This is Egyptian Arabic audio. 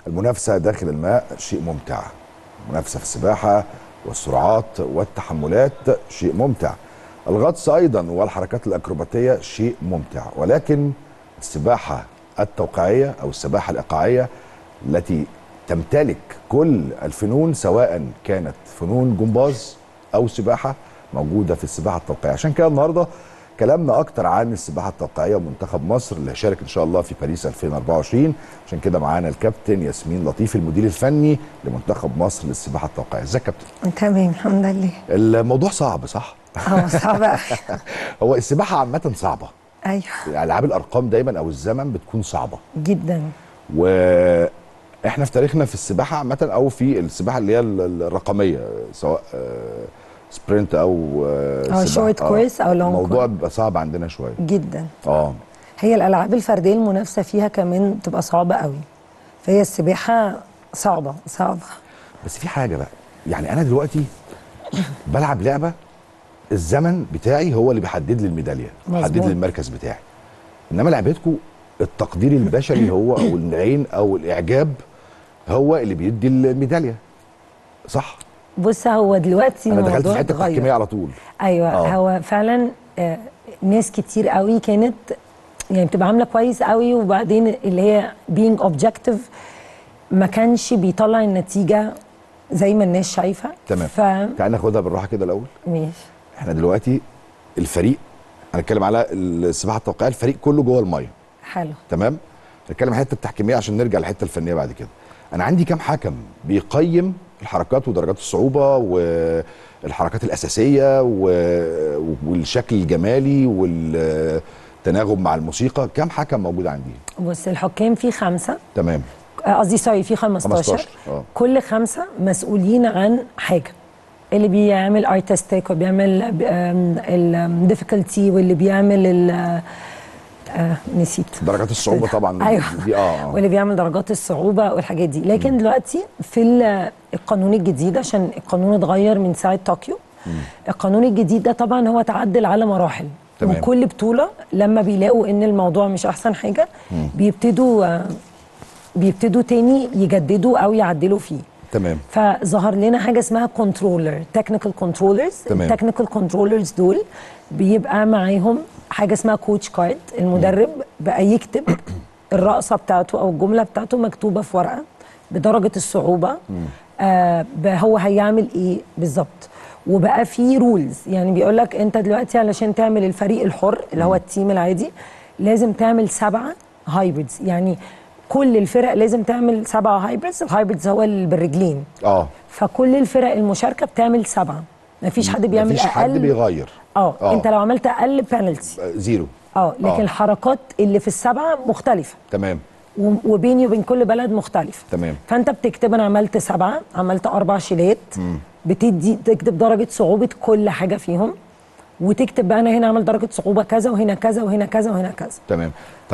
المنافسه داخل الماء شيء ممتع المنافسه في السباحه والسرعات والتحملات شيء ممتع الغطس ايضا والحركات الاكروباتيه شيء ممتع ولكن السباحه التوقيعيه او السباحه الايقاعيه التي تمتلك كل الفنون سواء كانت فنون جمباز او سباحه موجوده في السباحه التوقيعيه عشان كده النهارده كلامنا اكتر عن السباحه التوقيعيه ومنتخب مصر اللي هيشارك ان شاء الله في باريس 2024 عشان كده معانا الكابتن ياسمين لطيف المدير الفني لمنتخب مصر للسباحه التوقيعيه ازيك يا كابتن تمام الحمد لله الموضوع صعب صح اه صعب أوي. هو السباحه عامه صعبه ايوه العاب الارقام دايما او الزمن بتكون صعبه جدا واحنا في تاريخنا في السباحه عامه او في السباحه اللي هي ال- الرقميه سواء آه، سبرنت او آه، أو سباحة. short course أو long الموضوع course. بيبقى صعب عندنا شويه جدا اه هي الالعاب الفرديه المنافسه فيها كمان بتبقى صعبه قوي فهي السباحه صعبه صعبه بس في حاجه بقى يعني انا دلوقتي بلعب لعبه الزمن بتاعي هو اللي بيحدد لي الميداليه بيحدد مظبوط. لي المركز بتاعي انما لعبتكم التقدير البشري هو او العين او الاعجاب هو اللي بيدي الميداليه صح بص هو دلوقتي انا دخلت في الموضوع الحته اتغير. التحكيميه على طول ايوه آه. هو فعلا آه، ناس كتير قوي كانت يعني بتبقى عامله كويس قوي وبعدين اللي هي being objective ما كانش بيطلع النتيجه زي ما الناس شايفه تمام ف تعال ناخدها بالراحه كده الاول ماشي احنا دلوقتي الفريق هنتكلم على السباحه التوقيعيه الفريق كله جوه الميه حلو تمام نتكلم عن الحته التحكيميه عشان نرجع للحته الفنيه بعد كده انا عندي كام حكم بيقيم الحركات ودرجات الصعوبه والحركات الاساسيه و- والشكل الجمالي والتناغم مع الموسيقى كام حكم موجود عندي بص الحكام في خمسه تمام آه، قصدي سوري في 15, 15 اه كل خمسه مسؤولين عن حاجه اللي بيعمل ارتستيك وبيعمل الديفيكولتي واللي بيعمل ال آه نسيت درجات الصعوبه طبعا ايوه دي اه آه. واللي بيعمل درجات الصعوبه والحاجات دي لكن دلوقتي في ال- القانون الجديد عشان القانون اتغير من ساعه طوكيو القانون الجديد ده طبعا هو تعدل على مراحل تمام. وكل بطوله لما بيلاقوا ان الموضوع مش احسن حاجه بيبتدوا آه، بيبتدوا تاني يجددوا او يعدلوا فيه تمام فظهر لنا حاجه اسمها كنترولر تكنيكال كنترولرز تمام. التكنيكال كنترولرز دول بيبقى معاهم حاجه اسمها كوتش كارد المدرب بقى يكتب الرقصه بتاعته او الجمله بتاعته مكتوبه في ورقه بدرجه الصعوبه آه بقى هو هيعمل ايه بالظبط وبقى في رولز يعني بيقول لك انت دلوقتي علشان تعمل الفريق الحر اللي هو التيم العادي لازم تعمل سبعه هايبريدز يعني كل الفرق لازم تعمل سبعه هايبريدز الهايبريدز هو اللي بالرجلين اه فكل الفرق المشاركه بتعمل سبعه مفيش حد بيعمل مفيش حد اقل بيغير اه آه. انت لو عملت اقل بنالتي آه، زيرو اه لكن آه. الحركات اللي في السبعه مختلفه تمام و- وبيني وبين كل بلد مختلفه تمام فانت بتكتب انا عملت سبعه عملت اربع شيلات بتدي تكتب درجه صعوبه كل حاجه فيهم وتكتب بقى انا هنا عمل درجه صعوبه كذا وهنا كذا وهنا كذا وهنا كذا تمام